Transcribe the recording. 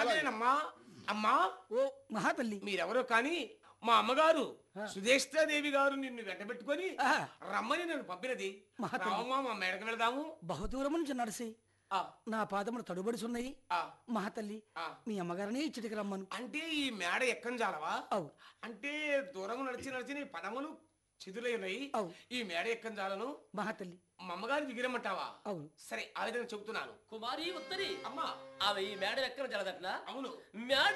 అలాగేనమ్మా అమ్మా ఓ మహాతల్లి మీరెవరో కానీ మా అమ్మగారు సుధేష్టాదేవి గారు నిన్ను వెంటబెట్టుకొని ఆ. రమ్మని నన్ను పంపినది మహాతల్లి. రావమ్మా మా మేడకు వెళదాము బహుదూరం నుంచి నడిసి ఆ, నా పాదములు తడుబడుచున్నాయి ఆ. మహాతల్లి ఆ. మీ అమ్మగారిని ఇచ్చటికి రమ్మను అంటే ఈ మేడ ఎక్కం జాలవా అవు అంటే దూరం నడిచి నడిచి నీ పదములు చిదురై ఉన్నాయి అవు. ఈ మేడ ఎక్కం జాలను మహాతల్లి మా అమ్మగారి దిగిరమ్మంటావా అవును సరే ఆ విధంగా చెబుతున్నాను కుమారి ఉత్తరి అమ్మా ఆమె ఈ మేడ ఎక్కడ జలదట్లా అవును మేడ